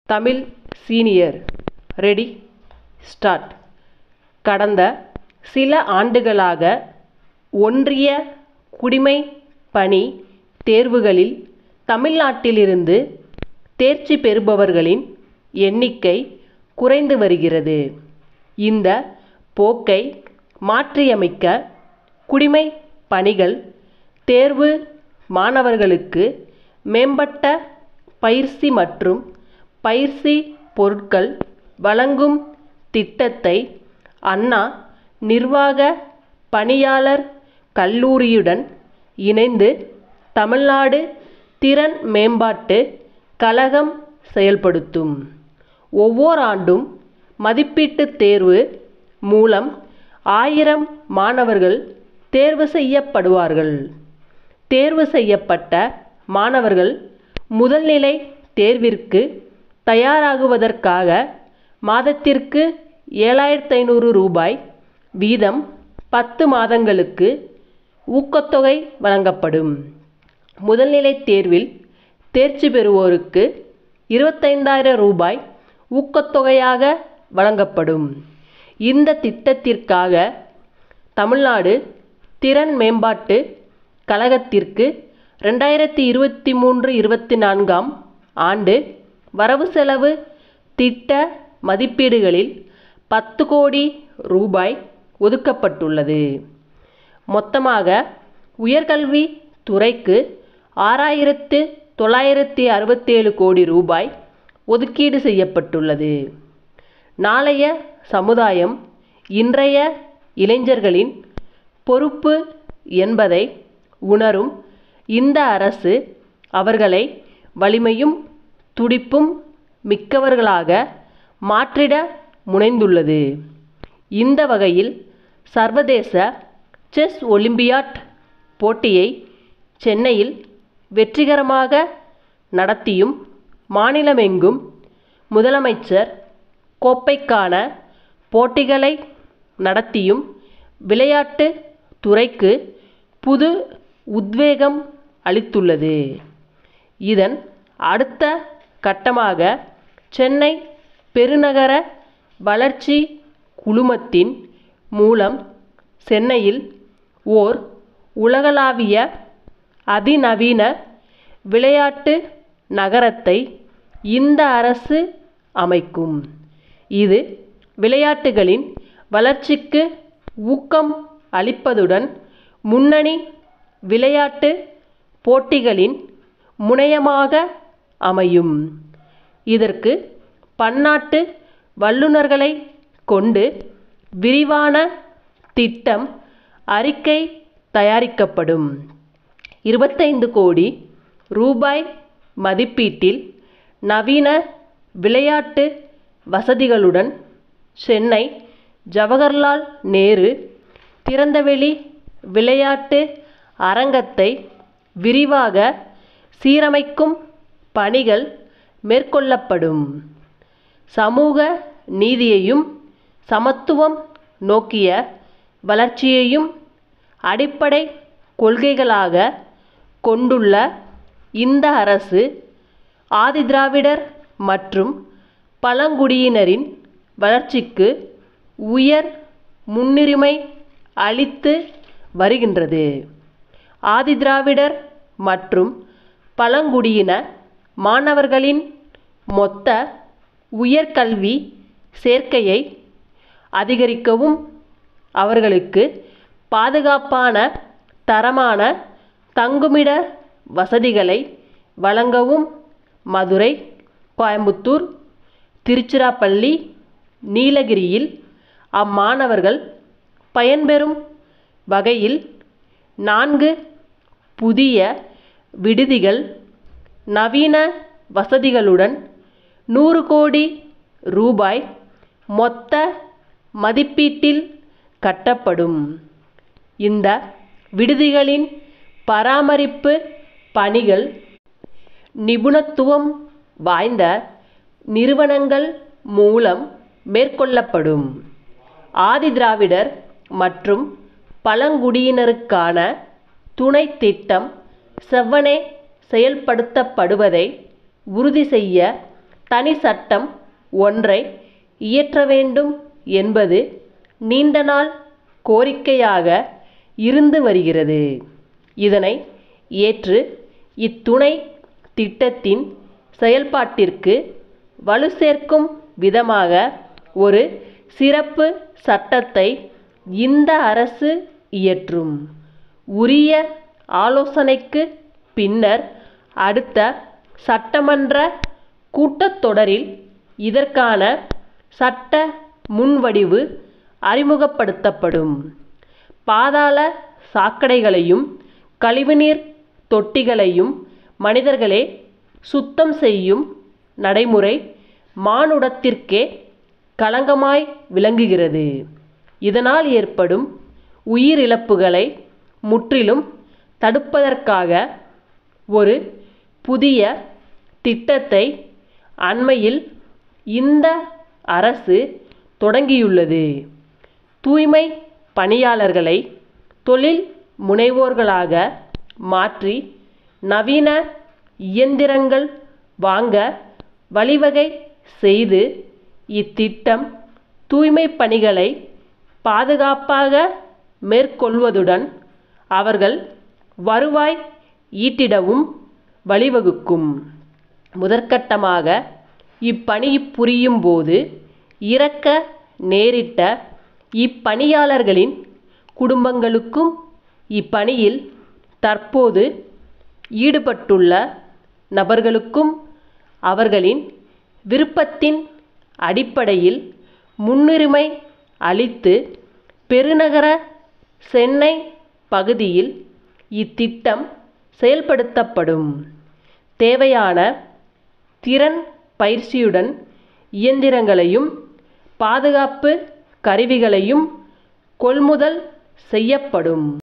Tamil senior ready start கடந்த சில ஆண்டுகளாக ஒன்றிய குடிமைப் பணி தேர்வுகளில் தமிழ்நாட்டிலிருந்து தேர்ச்சி பெறுபவர்களின் எண்ணிக்கை குறைந்து வருகிறது இந்த போக்கை மாற்றியமைக்க குடிமைப் பணிகள் தேர்வு மாணவர்களுக்கு மேம்பட்ட பயிற்சி மற்றும் பயிற்சி பொருட்கள் வழங்கும் திட்டத்தை அண்ணா நிர்வாக பணியாளர் கல்லூரியுடன் இணைந்து தமிழ்நாடு திறன் மேம்பாட்டு கழகம் செயல்படுத்தும் ஒவ்வோராண்டும் மதிப்பீட்டுத் தேர்வு மூலம் ஆயிரம் மாணவர்கள் தேர்வு செய்யப்படுவார்கள் தேர்வு செய்யப்பட்ட மாணவர்கள் முதல்நிலை தேர்விற்கு தயாராகுவதற்காக மாதத்திற்கு ஏழாயிரத்து ஐநூறு ரூபாய் வீதம் பத்து மாதங்களுக்கு ஊக்கத்தொகை வழங்கப்படும் முதல்நிலைத் தேர்வில் தேர்ச்சி பெறுவோருக்கு இருபத்தைந்தாயிரம் ரூபாய் ஊக்கத்தொகையாக வழங்கப்படும் இந்த திட்டத்திற்காக தமிழ்நாடு திறன் மேம்பாட்டு கழகத்திற்கு ரெண்டாயிரத்தி இருபத்தி மூன்று இருபத்தி நான்காம் ஆண்டு வரவு செலவு திட்ட மதிப்பீடுகளில் பத்து கோடி ரூபாய் ஒதுக்கப்பட்டுள்ளது மொத்தமாக உயர்கல்வி துறைக்கு ஆறாயிரத்து தொள்ளாயிரத்தி அறுபத்தேழு கோடி ரூபாய் ஒதுக்கீடு செய்யப்பட்டுள்ளது நாளைய சமுதாயம் இன்றைய இளைஞர்களின் பொறுப்பு என்பதை உணரும் இந்த அரசு அவர்களை வலிமையும் துடிப்பும் மிக்கவர்களாக மாற்றிட முனைந்துள்ளது இந்த வகையில் சர்வதேச செஸ் ஒலிம்பியாட் போட்டியை சென்னையில் வெற்றிகரமாக நடத்தியும் மாநிலமெங்கும் முதலமைச்சர் கோப்பைக்கான போட்டிகளை நடத்தியும் விளையாட்டு துறைக்கு புது உத்வேகம் அளித்துள்ளது இதன் அடுத்த கட்டமாக சென்னை பெருநகர வளர்ச்சி குழுமத்தின் மூலம் சென்னையில் ஓர் உலகளாவிய அதிநவீன விளையாட்டு நகரத்தை இந்த அரசு அமைக்கும் இது விளையாட்டுகளின் வளர்ச்சிக்கு ஊக்கம் அளிப்பதுடன் முன்னணி விளையாட்டு போட்டிகளின் முனையமாக அமையும் இதற்கு பன்னாட்டு வல்லுநர்களை கொண்டு விரிவான திட்டம் அறிக்கை தயாரிக்கப்படும் இருபத்தைந்து கோடி ரூபாய் மதிப்பீட்டில் நவீன விளையாட்டு வசதிகளுடன் சென்னை ஜவஹர்லால் நேரு திறந்தவெளி விளையாட்டு அரங்கத்தை விரிவாக சீரமைக்கும் பணிகள் மேற்கொள்ளப்படும் சமூக நீதியையும் சமத்துவம் நோக்கிய வளர்ச்சியையும் அடிப்படை கொள்கைகளாக கொண்டுள்ள இந்த அரசு ஆதிதிராவிடர் மற்றும் பழங்குடியினரின் வளர்ச்சிக்கு உயர் முன்னுரிமை அளித்து வருகின்றது ஆதிதிராவிடர் மற்றும் பழங்குடியின மாணவர்களின் மொத்த உயர்கல்வி சேர்க்கையை அதிகரிக்கவும் அவர்களுக்கு பாதுகாப்பான தரமான தங்குமிட வசதிகளை வழங்கவும் மதுரை கோயம்புத்தூர் திருச்சிராப்பள்ளி நீலகிரியில் அம்மாணவர்கள் பயன்பெறும் வகையில் நான்கு புதிய விடுதிகள் நவீன வசதிகளுடன் நூறு கோடி ரூபாய் மொத்த மதிப்பீட்டில் கட்டப்படும் இந்த விடுதிகளின் பராமரிப்பு பணிகள் நிபுணத்துவம் வாய்ந்த நிறுவனங்கள் மூலம் மேற்கொள்ளப்படும் ஆதிதிராவிடர் மற்றும் பழங்குடியினருக்கான துணை திட்டம் செவ்வனே செயல்படுத்தப்படுவதை உறுதி செய்ய தனி சட்டம் ஒன்றை இயற்ற வேண்டும் என்பது நீண்ட நாள் கோரிக்கையாக இருந்து வருகிறது இதனை ஏற்று இத்துணை திட்டத்தின் செயல்பாட்டிற்கு வலு சேர்க்கும் விதமாக ஒரு சிறப்பு சட்டத்தை இந்த அரசு இயற்றும் உரிய ஆலோசனைக்கு பின்னர் அடுத்த சட்டமன்ற கூட்டத்தொடரில் இதற்கான சட்ட முன்வடிவு அறிமுகப்படுத்தப்படும் பாதாள சாக்கடைகளையும் கழிவுநீர் தொட்டிகளையும் மனிதர்களே சுத்தம் செய்யும் நடைமுறை மானுடத்திற்கே களங்கமாய் விளங்குகிறது இதனால் ஏற்படும் உயிரிழப்புகளை முற்றிலும் தடுப்பதற்காக ஒரு புதிய திட்டத்தை அண்மையில் இந்த அரசு தொடங்கியுள்ளது தூய்மை பணியாளர்களை தொழில் முனைவோர்களாக மாற்றி நவீன இயந்திரங்கள் வாங்க வழிவகை செய்து இத்திட்டம் தூய்மை பணிகளை பாதுகாப்பாக மேற்கொள்வதுடன் அவர்கள் வருவாய் ஈட்டிடவும் வழிவகுக்கும் முதற்கட்டமாக இப்பணி புரியும் போது இறக்க நேரிட்ட இப்பணியாளர்களின் குடும்பங்களுக்கும் இப்பணியில் தற்போது ஈடுபட்டுள்ள நபர்களுக்கும் அவர்களின் விருப்பத்தின் அடிப்படையில் முன்னுரிமை அளித்து பெருநகர சென்னை பகுதியில் இத்திட்டம் செயல்படுத்தப்படும் தேவையான திறன் பயிற்சியுடன் இயந்திரங்களையும் பாதுகாப்பு கருவிகளையும் கொள்முதல் செய்யப்படும்